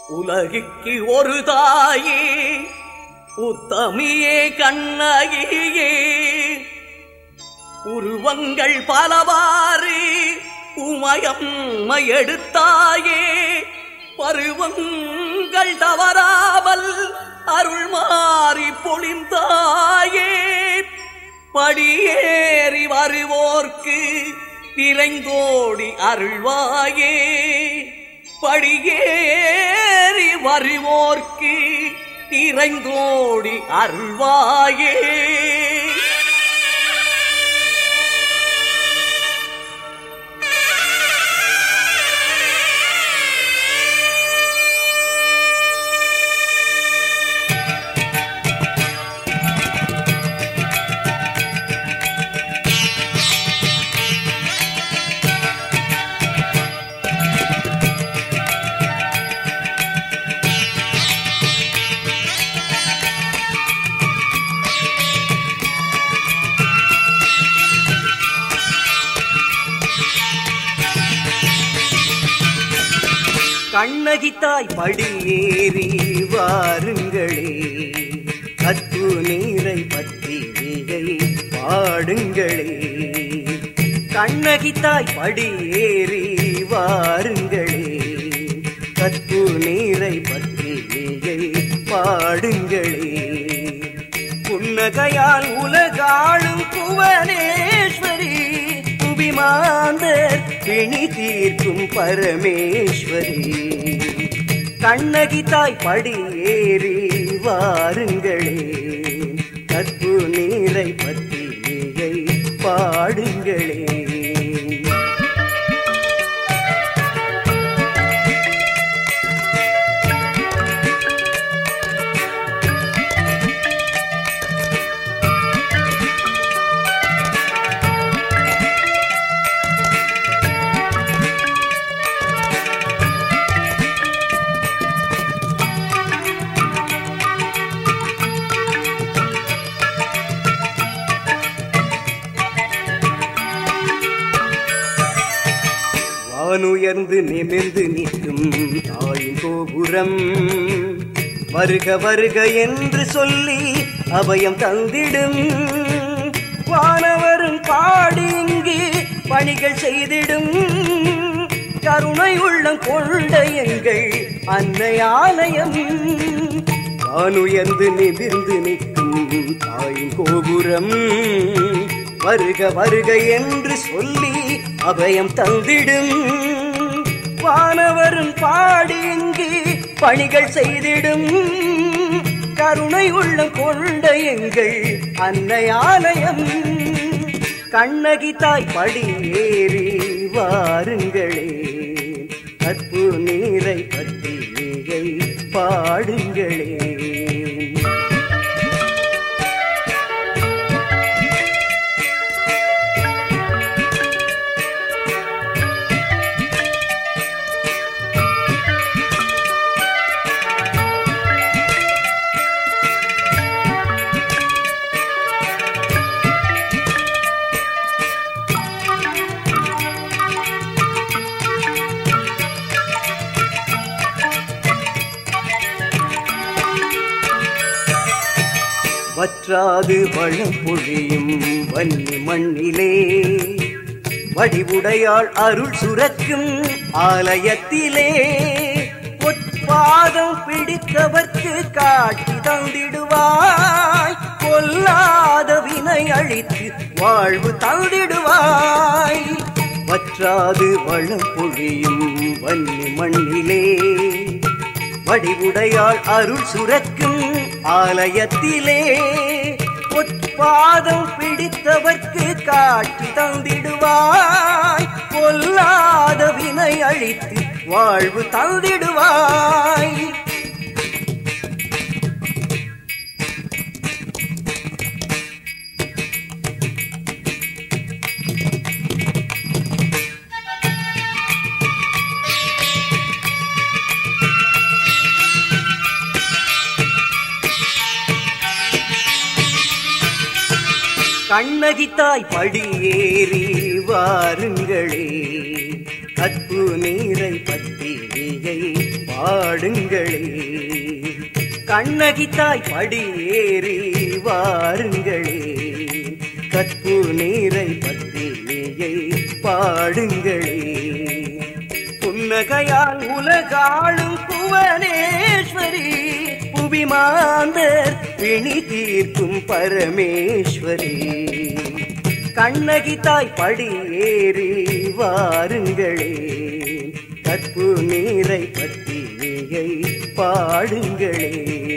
உலகிற்கு ஒரு தாயே உத்தமியே கண்ணகியே உருவங்கள் பலவாறு உமயம்மை எடுத்தாயே பருவங்கள் தவறாமல் அருள் மாறி பொழிந்தாயே படியேறி வருவோர்க்கு நிறைந்தோடி அருள்வாயே படியேறி வருவோர்க்கு நிறைந்தோடி அருள்வாயே கண்ணகித்தாய் படியேறி வாருங்களே கத்து நீரை பற்றி நீகை பாடுங்களே கண்ணகித்தாய் படியேறி வாருங்களே கத்து நீரை பற்றி நீகை பாடுங்களே புன்னகையால் உலகாளும் புவனேஸ்வரி புவிமாந்தர் பிணி தீர்க்கும் பரமேஸ்வரி கண்ணகி தாய் படியேறி வாருங்களே கற்பு நீரை பற்றி நீகை பாடுங்களே வானுயர்ந்து நிமிர்ந்து நிற்கும் தாயின் கோபுரம் வருக வருக என்று சொல்லி அபயம் தந்திடும் வானவரும் பாடி இங்கு பணிகள் செய்திடும் கருணை உள்ளம் கொண்ட எங்கள் அன்னை ஆலயம் வானுயர்ந்து நிமிர்ந்து நிற்கும் தாயின் கோபுரம் வருக வருக என்று சொல்லி அபயம் தந்திடும் வானவரும் பாடி இங்கு பணிகள் செய்திடும் கருணை உள்ளம் கொண்ட எங்கள் அன்னை ஆலயம் கண்ணகி தாய் படியேறி வாருங்களே கற்பு நீரை பற்றி நீகை பாடுங்களே வற்றாது வளம் பொழியும் வன்னி மண்ணிலே வடிவுடையாள் அருள் சுரக்கும் ஆலயத்திலே பொற்பாதம் பிடித்தவர்க்கு காட்சி தந்திடுவாய் கொல்லாத வினை அழித்து வாழ்வு தந்திடுவாய் வற்றாது வளம் பொழியும் வன்னி மண்ணிலே வடிவுடையாள் அருள் சுரக்கும் ஆலயத்திலே பொற்பாதம் பிடித்தவர்க்கு காட்சி தந்திடுவாய் கொல்லாத வினை அழித்து வாழ்வு தந்திடுவாய் கண்ணகித்தாய் படியேறி வாருங்களே கற்பு நீரை பற்றி நீகை பாடுங்களே கண்ணகி தாய் படியேறி வாருங்களே கற்பு நீரை பத்தினியை பாடுங்களே புன்னகையால் உலகாளும் புவனேஸ்வரி புவிமாந்தர் பிணி தீர்க்கும் பரமேஸ்வரி கண்ணகி தாய் படியேறி வாருங்களே கற்பு நீரை பத்தினியை பாடுங்களே